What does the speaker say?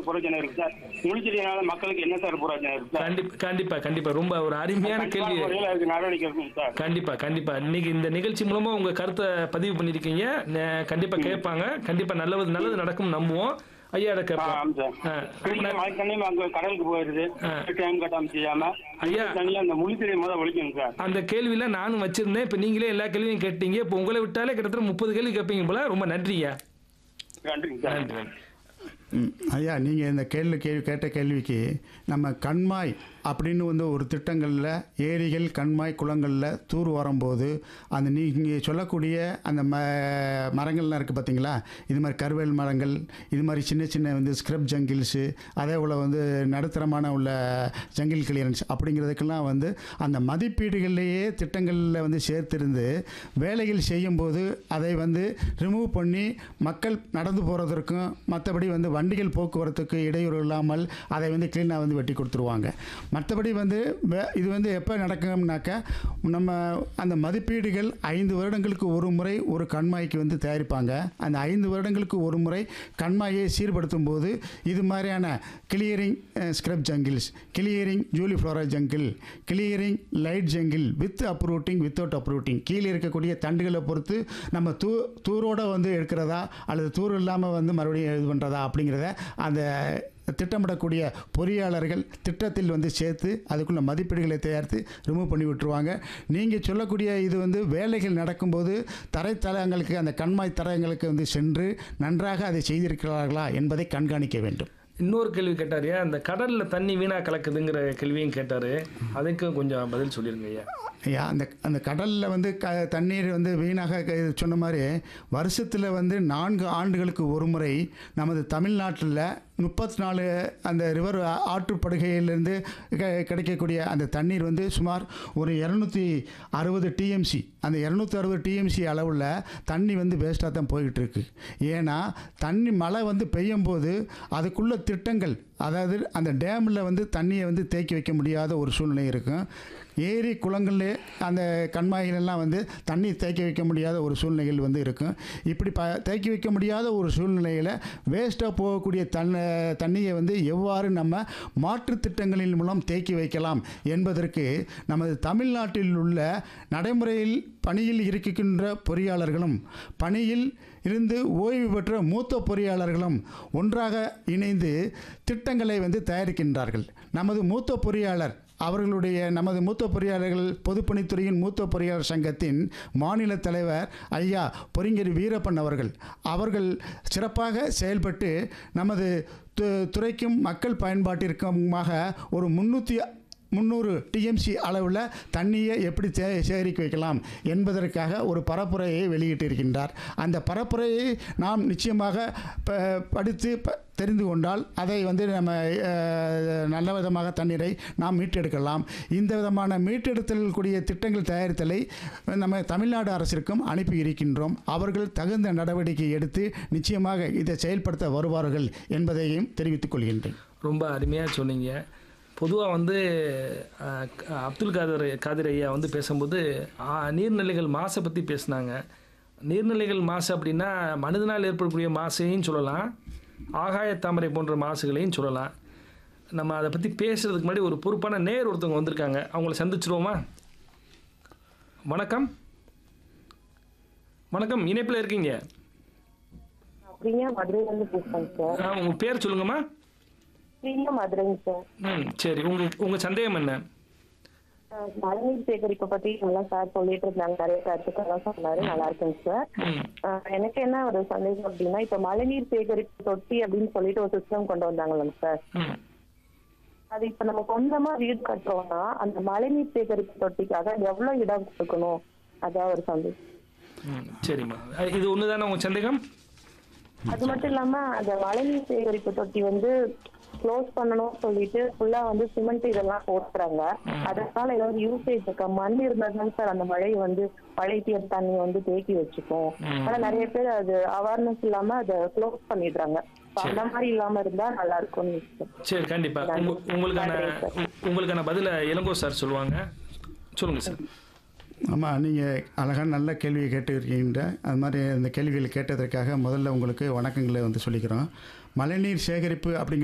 பிரயோஜனம் இருக்கு சார் முழிச்செடியினால மக்களுக்கு என்ன சார் பிரயோஜனம் இருக்கு சார் கண்டிப்பா கண்டிப்பா கண்டிப்பா ரொம்ப ஒரு அருமையான கண்டிப்பான கேள்வி முறையில் அதுக்கு நடவடிக்கை எடுக்கணும் சார் கண்டிப்பா கண்டிப்பா இன்னைக்கு இந்த நிகழ்ச்சி மூலமா உங்க கருத்தை பதிவு பண்ணிருக்கீங்க நே- கண்டிப்பா கேட்பாங்க கண்டிப்பா நல்லது நல்லது நடக்கும் நம்புவோம் ஐயாட ஆ, கேட்போம் ஆமாம் சார் ஆ, குடிக்கிற மழை தண்ணியும் அங்க கடலுக்கு போயிருது ஆ. டைம் கட்டாம செய்யாம ஐயா. தண்ணியில அந்த முழிச்செடியை முதல் ஒழிக்கணும் சார் அந்த கேள்வியில நானும் வச்சிருந்தேன் இப்ப நீங்களே எல்லா கேள்வியும் கேட்டீங்க இப்போ உங்களை விட்டாலே கிட்டத்தட்ட முப்பது கேள்வி கேட்பீங்க போல ரொம்ப நன்றியா நன்றிங்க சார் நன்றி நன்றி ம், ஐயா நீங்கள் இந்த கேள்வி கேள்வி கேட்ட கேள்விக்கு நம்ம கண்மாய் அப்படின்னு வந்து ஒரு திட்டங்களில் ஏரிகள் கண்மாய் குளங்களில் தூர் வரும்போது அந்த நீங்கள் சொல்லக்கூடிய அந்த ம மரங்கள்லாம் இருக்குது பார்த்தீங்களா இது மாதிரி கருவேல் மரங்கள் இது மாதிரி சின்ன சின்ன வந்து ஸ்க்ரப் ஜங்கிள்ஸு அதே போல் வந்து நடுத்தரமான உள்ள ஜங்கிள் கிளியரன்ஸ் அப்படிங்கிறதுக்கெல்லாம் வந்து அந்த மதிப்பீடுகள்லேயே திட்டங்களில் வந்து சேர்த்திருந்து வேலைகள் செய்யும்போது அதை வந்து ரிமூவ் பண்ணி மக்கள் நடந்து போகிறதற்கும் மற்றபடி வந்து வண்டிகள் போக்குவரத்துக்கு இடையூறு இல்லாமல் அதை வந்து க்ளீனாக வந்து வெட்டி கொடுத்துருவாங்க மற்றபடி வந்து வே- இது வந்து எப்போ நடக்கும்னாக்கா நம்ம அந்த மதிப்பீடுகள் ஐந்து வருடங்களுக்கு ஒரு முறை ஒரு கண்மாய்க்கு வந்து தயாரிப்பாங்க அந்த ஐந்து வருடங்களுக்கு ஒரு முறை கண்மாயை சீர்படுத்தும் போது இது மாதிரியான clearing scrub jungles clearing juliflora jungle clearing light jungle with uprooting without uprooting கீழே இருக்கக்கூடிய தண்டுகளை பொறுத்து நம்ம தூ தூரோட வந்து எடுக்கிறதா அல்லது தூர் இல்லாமல் வந்து மறுபடியும் இது பண்ணுறதா அப்படிங்கிறத அந்த திட்டமிடக்கூடிய பொறியாளர்கள் திட்டத்தில் வந்து சேர்த்து அதுக்குள்ள மதிப்பீடுகளை தயாரித்து ரிமூவ் பண்ணி விட்டுருவாங்க நீங்கள் சொல்லக்கூடிய இது வந்து வேலைகள் நடக்கும்போது தரைத்தளங்களுக்கு அந்த கண்மாய் தரங்களுக்கு வந்து சென்று நன்றாக அதை செய்திருக்கிறார்களா என்பதை கண்காணிக்க வேண்டும் இன்னொரு கேள்வி கேட்டாருயா அந்த கடல்ல தண்ணி வீணா கலக்குதுங்கிற கேள்வியும் கேட்டாரு அதுக்கும் கொஞ்சம் பதில் சொல்லிருங்க ஐயா ஐயா அந்த அந்த கடலில் வந்து க தண்ணீர் வந்து வீணாக க- இது சொன்ன மாதிரி வருஷத்தில் வந்து நான்கு ஆண்டுகளுக்கு ஒரு முறை நமது தமிழ்நாட்டில் முப்பத்தி நாலு அந்த ரிவர் ஆற்றுப்படுகையிலிருந்து க- கிடைக்கக்கூடிய அந்த தண்ணீர் வந்து சுமார் ஒரு இரநூத்தி அறுபது டிஎம்சி அந்த இரநூத்தி அறுபது டிஎம்சி அளவில் தண்ணி வந்து வேஸ்ட்டாக தான் போய்கிட்டு இருக்கு ஏன்னா தண்ணி மழை வந்து பெய்யும் போது அதுக்குள்ள திட்டங்கள் அதாவது அந்த டேமில் வந்து தண்ணியை வந்து தேக்கி வைக்க முடியாத ஒரு சூழ்நிலை இருக்கும் ஏரி குளங்கள்லே அந்த கண்மாய்களெல்லாம் வந்து தண்ணி தேக்கி வைக்க முடியாத ஒரு சூழ்நிலைகள் வந்து இருக்கும் இப்படி ப தேக்கி வைக்க முடியாத ஒரு சூழ்நிலையில் வேஸ்ட்டாக போகக்கூடிய தன் தண்ணியை வந்து எவ்வாறு நம்ம மாற்றுத் திட்டங்களின் மூலம் தேக்கி வைக்கலாம் என்பதற்கு நமது தமிழ்நாட்டில் உள்ள நடைமுறையில் பணியில் இருக்கின்ற பொறியாளர்களும் பணியில் இருந்து ஓய்வு பெற்ற மூத்த பொறியாளர்களும் ஒன்றாக இணைந்து திட்டங்களை வந்து தயாரிக்கின்றார்கள் நமது மூத்த பொறியாளர் அவர்களுடைய நமது மூத்த பொறியாளர்கள் பொதுப்பணித்துறையின் மூத்த பொறியாளர் சங்கத்தின் மாநில தலைவர் ஐயா பொறிஞர் வீரப்பன் அவர்கள் அவர்கள் சிறப்பாக செயல்பட்டு நமது து- துறைக்கும் மக்கள் பயன்பாட்டிற்குமாக ஒரு முன்னூற்றி முந்நூறு டிஎம்சி அளவில் தண்ணியை எப்படி சே சேகரிக்க வைக்கலாம் என்பதற்காக ஒரு பரப்புரையை வெளியிட்டிருக்கின்றார் அந்த பரப்புரையை நாம் நிச்சயமாக ப படித்து ப தெரிந்து கொண்டால் அதை வந்து நம்ம அஹ், நல்ல விதமாக தண்ணீரை நாம் மீட்டெடுக்கலாம் இந்த விதமான மீட்டெடுத்தல் கூடிய திட்டங்கள் தயாரித்தலை நம்ம தமிழ்நாடு அரசிற்கும் அனுப்பி இருக்கின்றோம் அவர்கள் தகுந்த நடவடிக்கை எடுத்து நிச்சயமாக இதை செயல்படுத்த வருவார்கள் என்பதையும் தெரிவித்துக் கொள்கின்றேன் ரொம்ப அருமையாக சொன்னீங்க பொதுவாக வந்து அஹ், க- அப்துல் காதர் காதிர் ஐயா வந்து பேசும்போது ஆ, நீர்நிலைகள் மாசை பற்றி பேசுனாங்க நீர்நிலைகள் மாசு அப்படின்னா மனிதனால் ஏற்படக்கூடிய மாசையும் சொல்லலாம் ஆகாய தாமரை போன்ற மாசுகளையும் சொல்லலாம் நம்ம அதை பற்றி பேசுறதுக்கு முன்னாடி ஒரு பொறுப்பான நேர் ஒருத்தவங்க வந்திருக்காங்க அவங்கள சந்திச்சிருவோமா வணக்கம் வணக்கம் இணைப்பில் இருக்கீங்க பிரியா மதுரையில இருந்து பேசுறேங்க சார் ஆ, உங்க பேர் சொல்லுங்கம்மா பிரியா மதுரைங்க சார் ம் சரி உங்க உங்க சந்தேகம் என்ன அஹ் மழைநீர் சேகரிப்பு பத்தி நல்லா சார் சொல்லிட்டு இருந்தாங்க நிறைய கருத்துக்கள்லாம் சொன்னாரு நல்லா இருக்குங்க சார் ம் அஹ் எனக்கு என்ன ஒரு சந்தேகம் அப்படின்னா இப்ப மழைநீர் சேகரிப்பு தொட்டி அப்படின்னு சொல்லிட்டு ஒரு சிஸ்டம் கொண்டு வந்தாங்கல்ல சார் ம் அது இப்ப நம்ம சொந்தமா வீடு கட்டுறோம்னா அந்த மழைநீர் சேகரிப்பு தொட்டிக்காக எவ்வளவு இடம் கொடுக்கணும் அதான் ஒரு சந்தேகம் ம் சரிம்மா அஹ் இது ஒன்று தானே உங்கள் சந்தேகம் அது மட்டும் இல்லாம அந்த மழைநீர் சேகரிப்பு தொட்டி வந்து க்ளோஸ் பண்ணணும் சொல்லிட்டு ஃபுல்லா வந்து சிமெண்ட் இதெல்லாம் போட்டுறாங்க அதனால ஏதாவது யூசேஜ் இருக்கா மண் இருந்தாலும் சார் அந்த மழையை வந்து மழை தீர் தண்ணி வந்து தேக்கி வச்சுக்கும் ஆனா நிறைய பேர் அது அவேர்னஸ் இல்லாம அதை க்ளோஸ் பண்ணிடுறாங்க So அந்த மாதிரி இல்லாம இருந்தா நல்லா இருக்கும்னு சார் சரி கண்டிப்பாக உங்க உங்களுக்கான உ- உங்களுக்கான பதிலை இளங்கோ சார் சொல்லுவாங்க சொல்லுங்கள் சார் ஆமாம் நீங்கள் அழகான நல்ல கேள்வியை கேட்டுருக்கீங்க அது மாதிரி அந்த கேள்விகளை கேட்டதற்காக முதல்ல உங்களுக்கு வணக்கங்களை வந்து சொல்லிக்கிறோம் மழைநீர் சேகரிப்பு அப்படிங்கிற